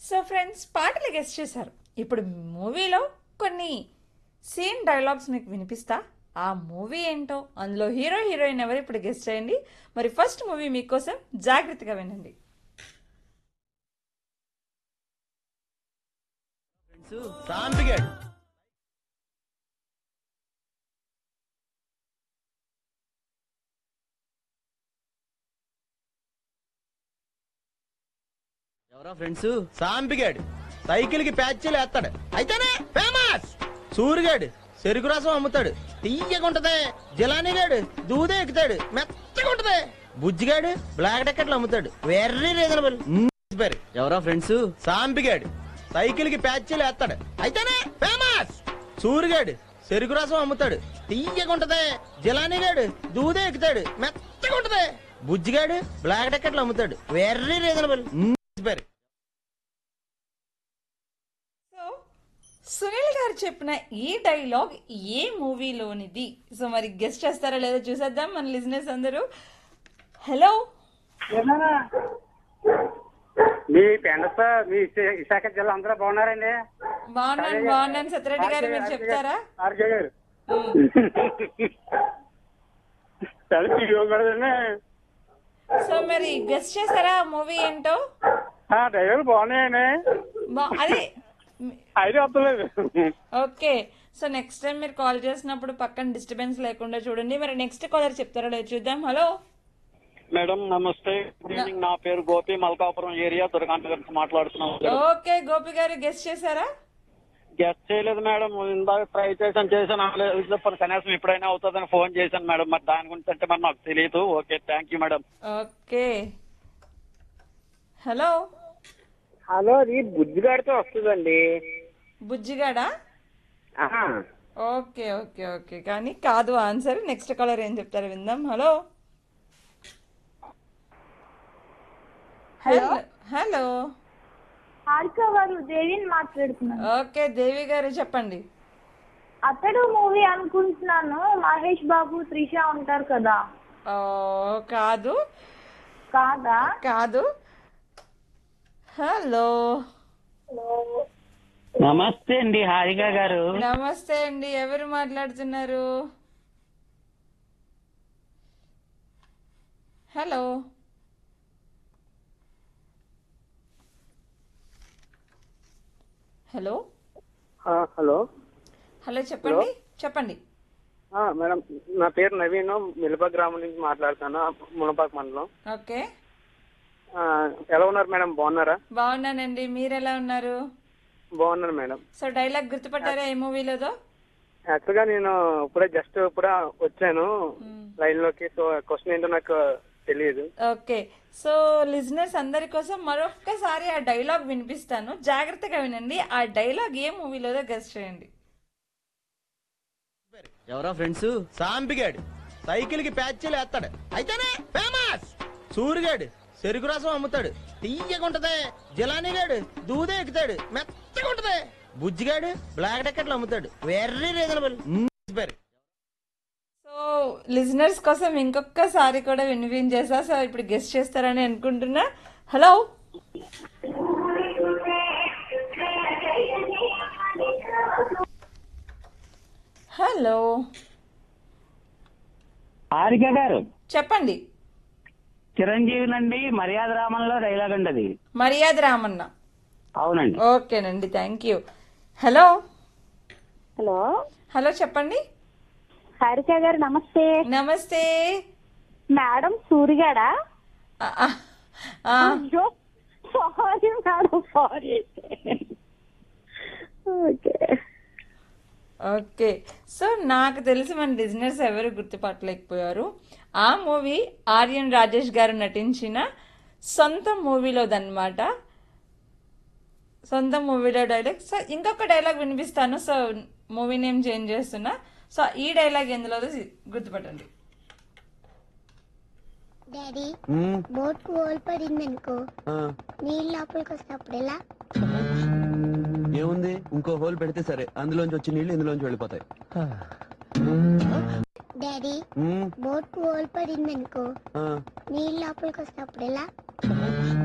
So friends పాటలు guest చేశారు ఇప్పుడు మూవీలో కొన్ని సేమ్ డైలాగ్స్ మీకు వినిపిస్తా ఆ మూవీ ఏంటో అందులో హీరో హీరోయిన్ ఎవరు ఇప్పుడు గెస్ట్ చేయండి మరి ఫస్ట్ మూవీ మీకోసం జాగ్రత్తగా వినండి సాంపిగాడు ఎవరో ఫ్రెండ్స్ సాంపిగాడు సైకిల్ కి ప్యాచ్లు వేస్తాడు అయితేనే ఫేమస్ సూరిగాడు చెరుకు రసం అమ్ముతాడు తీయగా ఉంటది జిలానీగాడు దూదే ఎక్కుతాడు మెత్తగా ఉంటది బుజ్జిగాడు బ్లాక్ టికెట్లు అమ్ముతాడు వెర్రీ రీజనబుల్ పేరు ఎవరో ఫ్రెండ్స్ సాంపిగాడు సైకిల్ కి ప్యాచ్లు వేస్తాడు అయితేనే ఫేమస్ సూరిగాడు చెరుకు రసం అమ్ముతాడు తీయగా ఉంటది జిలానీగాడు దూదే ఎక్కుతాడు మెత్తగా ఉంటది బుజ్జిగాడు బ్లాక్ టికెట్లు అమ్ముతాడు వెర్రీ రీజనబుల్ పేరు సో సునీల్ గారు చెప్పిన ఈ డైలాగ్ ఏ మూవీలోనిది సో మరి గెస్ట్ చేస్తారో లేదో చూసేద్దాం మన లిజినెస్ అందరూ హలో మీ పెండస మీ విశా- విశాఖ జిల్లా అందరూ బాగున్నారండి బాగున్నాను బాగున్నాను సత్యరెడ్డి గారు మీరు చెప్తారా ఆర్కే గారు ఉమ్. చాలా వీడియో కదండి సో మరి గెస్ట్ చేశారా మూవీ ఏంటో ఆ డ్రైవర్ బాగున్నాయండి బా- అదే మ్- అయితే వస్తలేదు ఓకే సో నెక్స్ట్ టైం మీరు కాల్ చేసినప్పుడు పక్కన డిస్టర్బెన్స్ లేకుండా చూడండి మరి నెక్స్ట్ కాలర్ చెప్తారో లేదో చూద్దాం హలో మేడం నమస్తే గుడ్ ఈవినింగ్ నా పేరు గోపి మల్కాపురం ఏరియా దుర్గాంత గారికి మాట్లాడుతున్నాం ఓకే గోపి గారు గెస్ట్ చేశారా గెస్ట్ చేయలేదు మేడం ఇందాక ట్రై చేశాను చేశాను అవ్వలేదు. ఇప్పుడు కనీసం ఎప్పుడైనా అవుతుందని ఫోన్ చేశాను మేడం మరి దాని గురించి అంటే మరి నాకు తెలియదు okay thank you madam okay hello hello అది బుద్ధిగాడితో వస్తుందండి బుజ్జిగాడా ఓకే ఓకే ఓకే కానీ కాదు ఆన్సర్ నెక్స్ట్ కాలర్ ఏం చెప్తారో విందాం హలో హలో హలో హారిక వారు దేవిని మాట్లాడుతున్నాను ఓకే దేవి గారు చెప్పండి అతడు మూవీ అనుకుంటున్నాను మహేష్ బాబు త్రిష ఉంటారు కదా ఓ కాదు కాదా కాదు హలో నమస్తే అండి హారిక గారు నమస్తే అండి ఎవరు మాట్లాడుతున్నారు హలో హలో హలో హలో చెప్పండి చెప్పండి ఆ, మేడం నా పేరు నవీన్ మిలప గ్రామం నుంచి మాట్లాడుతాను మునపాక మండలం ఓకే ఆ, ఎలా ఉన్నారు మేడం బాగున్నారా బాగున్నానండి మీరు ఎలా ఉన్నారు బాగున్నాను మేడం సో డైలాగ్ గుర్తుపట్టారా ఏ మూవీలోదో యాక్చువల్గా నేను ఇప్పుడే జస్ట్ ఇప్పుడే వచ్చాను లైన్ లోకి సో క్వశ్చన్ ఏంటో నాకు తెలియదు ఓకే సో లిజనర్స్ అందరి కోసం మరొక్కసారి ఆ డైలాగ్ వినిపిస్తాను జాగ్రత్తగా వినండి ఆ డైలాగ్ ఏ మూవీలోదో గెస్ట్ చేయండి ఎవరో ఫ్రెండ్స్ సాంపిగాడు సైకిల్ కి ప్యాచ్లు వేస్తాడు అయితేనే ఫేమస్ సూరిగాడు చెరుకు రసం అమ్ముతాడు తీయగా ఉంటది జిలానీగాడు దూదే ఎక్కుతాడు మెత్తగా ఉంటది బుజ్జిగాడు బ్లాక్ టికెట్లు అమ్ముతాడు వెర్రీ రీజనబుల్ పేరు సో లిజనర్స్ కోసం ఇంకొకసారి కూడా వినిపించేసా సో ఇప్పుడు గెస్ట్ చేస్తారని అనుకుంటున్నా హలో హలో హారిక గారు చెప్పండి చిరంజీవి నండి మర్యాద రామంలో డైలాగ్ అండి అది మర్యాద రామన్న అవునండి ఓకేనండి thank you hello hello hello చెప్పండి హారిక గారు నమస్తే నమస్తే మేడం సూరిగాడా ఆ, ఆ, ఆ, అయ్యో sorry madam sorry okay okay so నాకు తెలిసి మన బిజినెస్ ఎవరు గుర్తుపట్టలేకపోయారు ఆ మూవీ ఆర్యన్ రాజేష్ గారు నటించిన సొంత మూవీలోదన్నమాట సొంత మూవీలో డైలాగ్ సో ఇంకొక డైలాగ్ వినిపిస్తాను సో మూవీ నేమ్ చేంజ్ చేస్తున్నా సో ఈ డైలాగ్ ఎందులో గుర్తుపట్టండి డాడీ బోట్ కు హోల్ పడింది అనుకో నీళ్ళు లోపలికి వస్తున్నప్పుడు ఎలా ఏముంది ఇంకో హోల్ పెడితే సరే అందులోంచి వచ్చి నీళ్లు ఇందులోంచి వెళ్ళిపోతాయి డాడీ మ్మ్, బోట్ కు హోల్ పడింది అనుకో ఆ, నీళ్ళు లోపలికి వస్తున్నప్పుడు ఎలా